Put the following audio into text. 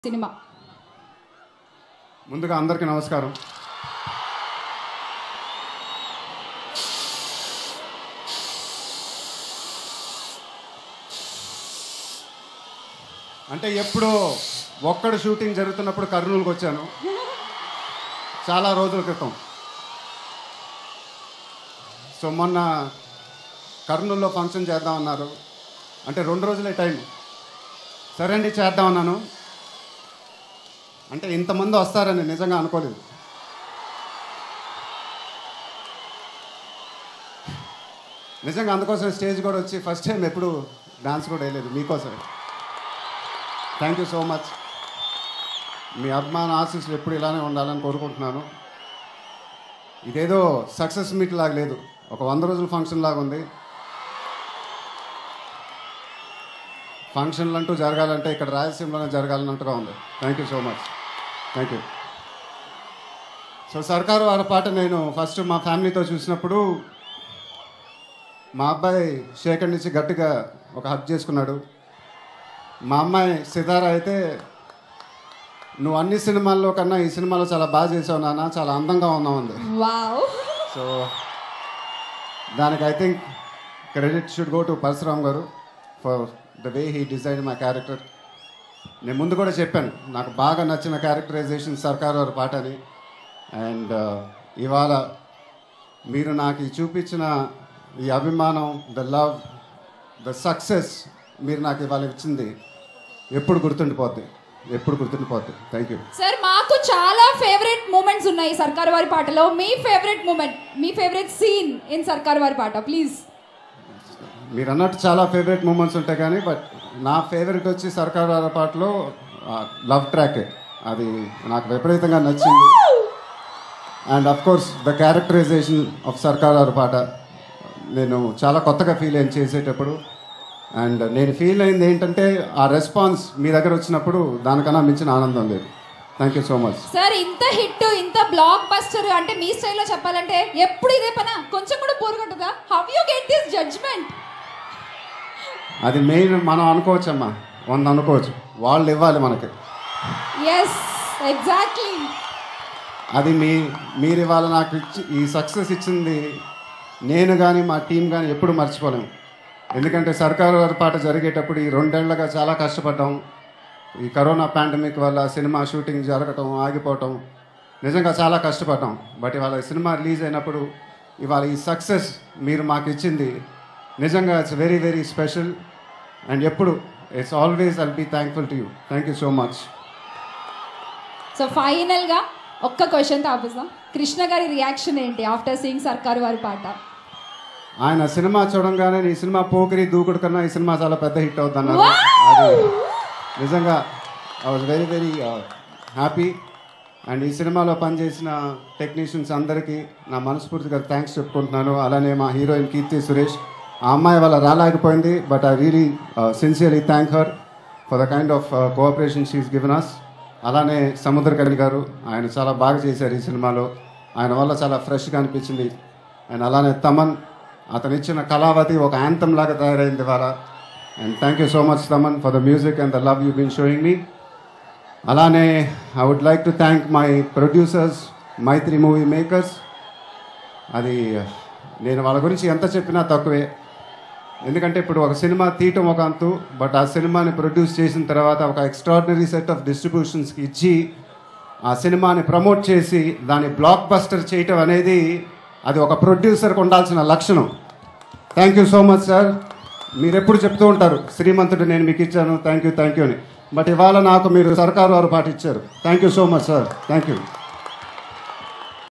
Cinema ముందుగా అందరికీ నమస్కారం అంటే ఎప్పుడో ఒక్కడ షూటింగ్ జరుగుతున్నప్పుడు కర్నూలుకి వచ్చాను చాలా రోజుల క్రితం సో మొన్న కర్నూలులో ఫంక్షన్ చేద్దాం అన్నారు అంటే రెండు రోజులే టైం సరే అండి చేద్దాం అన్నాను అంటే ఇంతమంది వస్తారని నిజంగా అనుకోలేదు నిజంగా అందుకోసం స్టేజ్ కూడా వచ్చి ఫస్ట్ టైం ఎప్పుడు డాన్స్ కూడా వేయలేదు మీకోసమే థ్యాంక్ యూ సో మచ్ మీ అభిమాన ఆశీస్సులు ఎప్పుడు ఇలానే ఉండాలని కోరుకుంటున్నాను ఇదేదో సక్సెస్ మీట్ లాగా లేదు ఒక వంద రోజుల ఫంక్షన్ లాగా ఉంది ఫంక్షన్లు అంటూ జరగాలంటే ఇక్కడ రాయలసీమలోనే జరగాలన్నట్టుగా ఉంది thank you so much thank you so Sarkaru Vaari పాట నేను ఫస్ట్ మా ఫ్యామిలీతో చూసినప్పుడు మా అబ్బాయి శేఖర్ నుంచి గట్టిగా ఒక హక్ చేసుకున్నాడు మా అమ్మాయి సితారా అయితే నువ్వు అన్ని సినిమాల్లో కన్నా ఈ సినిమాలో చాలా బాగా చేసావు నాన్న చాలా అందంగా ఉన్నావు అంది వావ్ సో దానికి I think credit should go to Parasuram garu for the way he design my character నేను ముందు కూడా చెప్పాను నాకు బాగా నచ్చిన క్యారెక్టరైజేషన్ సర్కార్ వారి పాట అని అండ్ ఇవాళ మీరు నాకు ఈ చూపించిన ఈ అభిమానం ద లవ్ ద సక్సెస్ మీరు నాకు ఇవాళ ఇచ్చింది ఎప్పుడు గుర్తుండిపోద్ది ఎప్పుడు గుర్తుండిపోద్ది థ్యాంక్ యూ సార్ మాకు చాలా ఫేవరెట్ మూమెంట్స్ ఉన్నాయి సర్కార్ వారి పాటలో మీ ఫేవరెట్ మూమెంట్ మీ favourite scene in Sarkar Vaari పాట ప్లీజ్ మీరు అన్నట్టు చాలా ఫేవరెట్ మూమెంట్స్ ఉంటాయి కానీ బట్ నా ఫేవరెట్ వచ్చి సర్కార్ వారి పాటలో లవ్ ట్రాకే అది నాకు విపరీతంగా నచ్చింది and of course the characterization of Sarkar Vaari పాట నేను చాలా కొత్తగా ఫీల్ అయింది చేసేటప్పుడు అండ్ నేను ఫీల్ అయింది ఏంటంటే ఆ రెస్పాన్స్ మీ దగ్గర వచ్చినప్పుడు దానికన్నా మించిన ఆనందం లేదు thank you so much sir ఇంత హిట్ ఇంత బ్లాక్ బస్టర్ అంటే మీ స్టైల్లో చెప్పాలంటే ఎప్పుడు ఇదే పనా కొంచెం కూడా బోర్ కొట్టదా how you get this judgement అది మెయిన్ మనం అనుకోవచ్చమ్మా వంద అనుకోవచ్చు వాళ్ళు ఇవ్వాలి మనకి ఎస్ ఎగ్జాక్ట్లీ అది మీ మీరు ఇవాళ నాకు ఇచ్చి ఈ సక్సెస్ ఇచ్చింది నేను కానీ మా టీం కానీ ఎప్పుడు మర్చిపోలేము ఎందుకంటే సర్కారు వారి పాట జరిగేటప్పుడు ఈ రెండేళ్లుగా చాలా కష్టపడ్డాం ఈ కరోనా పాండమిక్ వల్ల సినిమా షూటింగ్ జరగటం ఆగిపోవటం నిజంగా చాలా కష్టపడ్డాం బట్ ఇవాళ ఈ సినిమా రిలీజ్ అయినప్పుడు ఇవాళ ఈ సక్సెస్ మీరు మాకు ఇచ్చింది నిజంగా it's very very special and ఎప్పుడు it's always I'll be thankful to you thank you so much so final గా ఒక్క క్వశ్చన్ తాపిస్తాం కృష్ణ గారి రియాక్షన్ ఏంటి ఆఫ్టర్ సీయింగ్ సర్కార్ వారి పాట ఆయన సినిమా చూడంగానే ఈ సినిమా పోకిరి దూకుడు కన్నా ఈ సినిమా చాలా పెద్ద హిట్ అవుతున్నారు Wow! అది నిజంగా I was very very happy and ఈ సినిమాలో పనిచేసిన టెక్నీషియన్స్ అందరికీ నా మనస్ఫూర్తిగా థ్యాంక్స్ చెప్పుకుంటున్నాను అలానే మా హీరోయిన్ కీర్తి సురేష్ ఆ అమ్మాయి వాళ్ళ రాలేకపోయింది but I really sincerely thank her for the kind of cooperation she's given us అలానే సముద్రకని గారు ఆయన చాలా బాగా చేశారు ఈ సినిమాలో ఆయన వల్ల చాలా ఫ్రెష్గా అనిపించింది అండ్ అలానే తమన్ అతను ఇచ్చిన కళావతి ఒక యాంతం లాగా తయారైంది ఇవాళ and thank you so much Thaman for the music and the love you been showing me అలానే I would like to thank my producers Mythri movie makers అది నేను వాళ్ళ గురించి ఎంత చెప్పినా తక్కువే ఎందుకంటే ఇప్పుడు ఒక సినిమా తీయటం ఒక అంతు బట్ ఆ సినిమాని ప్రొడ్యూస్ చేసిన తర్వాత ఒక ఎక్స్ట్రాడినరీ సెట్ ఆఫ్ డిస్ట్రిబ్యూషన్స్కి ఇచ్చి ఆ సినిమాని ప్రమోట్ చేసి దాన్ని బ్లాక్ బస్టర్ చేయటం అనేది అది ఒక ప్రొడ్యూసర్కి ఉండాల్సిన లక్షణం thank you so much sir మీరు ఎప్పుడు చెప్తూ ఉంటారు శ్రీమంతుడు నేను మీకు ఇచ్చాను థ్యాంక్ యూ థ్యాంక్ యూ అని బట్ ఇవాళ నాకు మీరు సర్కారు వారు పాటించారు thank you so much sir thank you